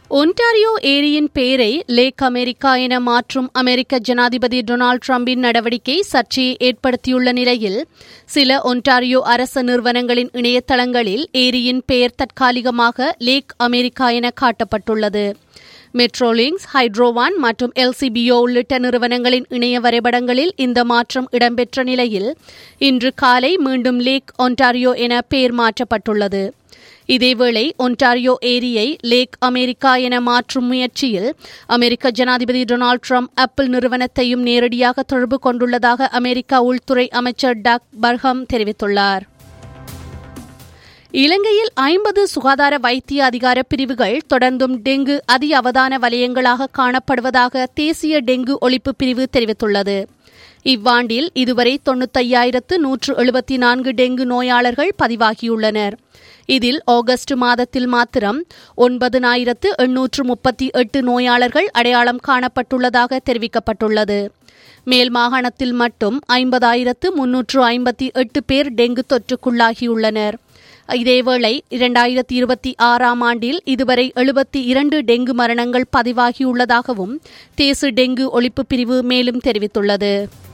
Ontario ஏரியின் பெயரை lakh America என மாற்றும் அமெரிக்க ஜனாதிபதி டொனால்டு டிரம்பின் நடவடிக்கை சர்ச்சையை ஏற்படுத்தியுள்ள நிலையில் சில ஒன்டாரியோ அரச நிறுவனங்களின் இணையதளங்களில் ஏரியின் பெயர் தற்காலிகமாக லேக் அமெரிக்கா என காட்டப்பட்டுள்ளது மெட்ரோலிங்ஸ் ஹைட்ரோவான் மற்றும் எல்சிபிஓ உள்ளிட்ட நிறுவனங்களின் இணைய வரைபடங்களில் இந்த மாற்றம் இடம்பெற்ற நிலையில் இன்று காலை மீண்டும் லேக் ஒன்டாரியோ என பெயர் மாற்றப்பட்டுள்ளது இதேவேளை ஒன்டாரியோ ஏரியை லேக் அமெரிக்கா என மாற்றும் முயற்சியில் அமெரிக்க ஜனாதிபதி டொனால்டு ட்ரம்ப் ஆப்பிள் நிறுவனத்தையும் நேரடியாக தொடர்பு கொண்டுள்ளதாக அமெரிக்க உள்துறை அமைச்சர் டாக் பர்ஹம் தெரிவித்துள்ளார் இலங்கையில் ஐம்பது சுகாதார வைத்திய அதிகார பிரிவுகள் தொடர்ந்தும் டெங்கு அதி அவதான வலயங்களாக காணப்படுவதாக தேசிய டெங்கு ஒழிப்பு பிரிவு தெரிவித்துள்ளது இவ்வாண்டில் இதுவரை தொண்ணூத்தையாயிரத்து நூற்று எழுபத்தி நான்கு டெங்கு நோயாளர்கள் பதிவாகியுள்ளனர் இதில் ஆகஸ்ட் மாதத்தில் மாத்திரம் ஒன்பதினாயிரத்து எண்ணூற்று முப்பத்தி எட்டு நோயாளர்கள் அடையாளம் காணப்பட்டுள்ளதாக தெரிவிக்கப்பட்டுள்ளது மேல் மாகாணத்தில் மட்டும் ஐம்பதாயிரத்து முன்னூற்று ஐம்பத்தி எட்டு பேர் டெங்கு தொற்றுக்குள்ளாகியுள்ளனர் இதேவேளை இரண்டாயிரத்தி இருபத்தி ஆறாம் ஆண்டில் இதுவரை எழுபத்தி இரண்டு டெங்கு மரணங்கள் பதிவாகியுள்ளதாகவும் தேசு டெங்கு ஒழிப்பு பிரிவு மேலும் தெரிவித்துள்ளது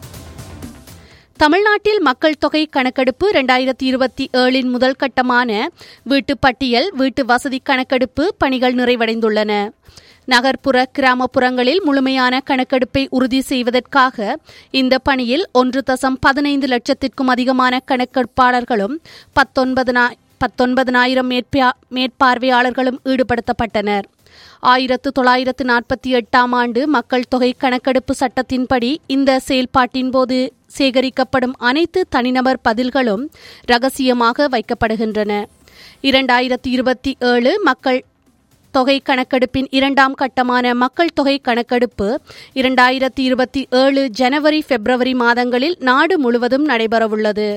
தமிழ்நாட்டில் மக்கள் தொகை கணக்கெடுப்பு இரண்டாயிரத்தி இருபத்தி ஏழின் முதல் கட்டமான வீட்டு பட்டியல் வீட்டு வசதி கணக்கெடுப்பு பணிகள் நிறைவடைந்துள்ளன நகர்ப்புற கிராமப்புறங்களில் முழுமையான கணக்கெடுப்பை உறுதி செய்வதற்காக இந்த பணியில் ஒன்று தசம் பதினைந்து லட்சத்திற்கும் அதிகமான கணக்கெடுப்பாளர்களும் பத்தொன்பதனாயிரம் மேற்பார்வையாளர்களும் ஈடுபடுத்தப்பட்டனர் ஆயிரத்து தொள்ளாயிரத்து நாற்பத்தி எட்டாம் ஆண்டு மக்கள் தொகை கணக்கெடுப்பு சட்டத்தின்படி இந்த செயல்பாட்டின் போது சேகரிக்கப்படும் அனைத்து தனிநபர் பதில்களும் ரகசியமாக வைக்கப்படுகின்றன இரண்டாயிரத்தி இருபத்தி ஏழு மக்கள் தொகை கணக்கெடுப்பின் இரண்டாம் கட்டமான மக்கள் தொகை கணக்கெடுப்பு இரண்டாயிரத்தி இருபத்தி ஏழு ஜனவரி பிப்ரவரி மாதங்களில் நாடு முழுவதும் நடைபெறவுள்ளது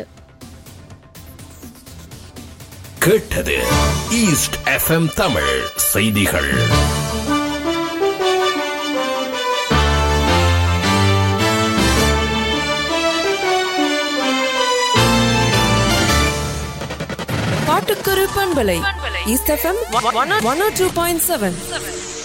கேட்டது ஈஸ்ட் எஃப்எம் தமிழ் செய்திகள் பாட்டுக்கொரு பண்பலை East FM one two point seven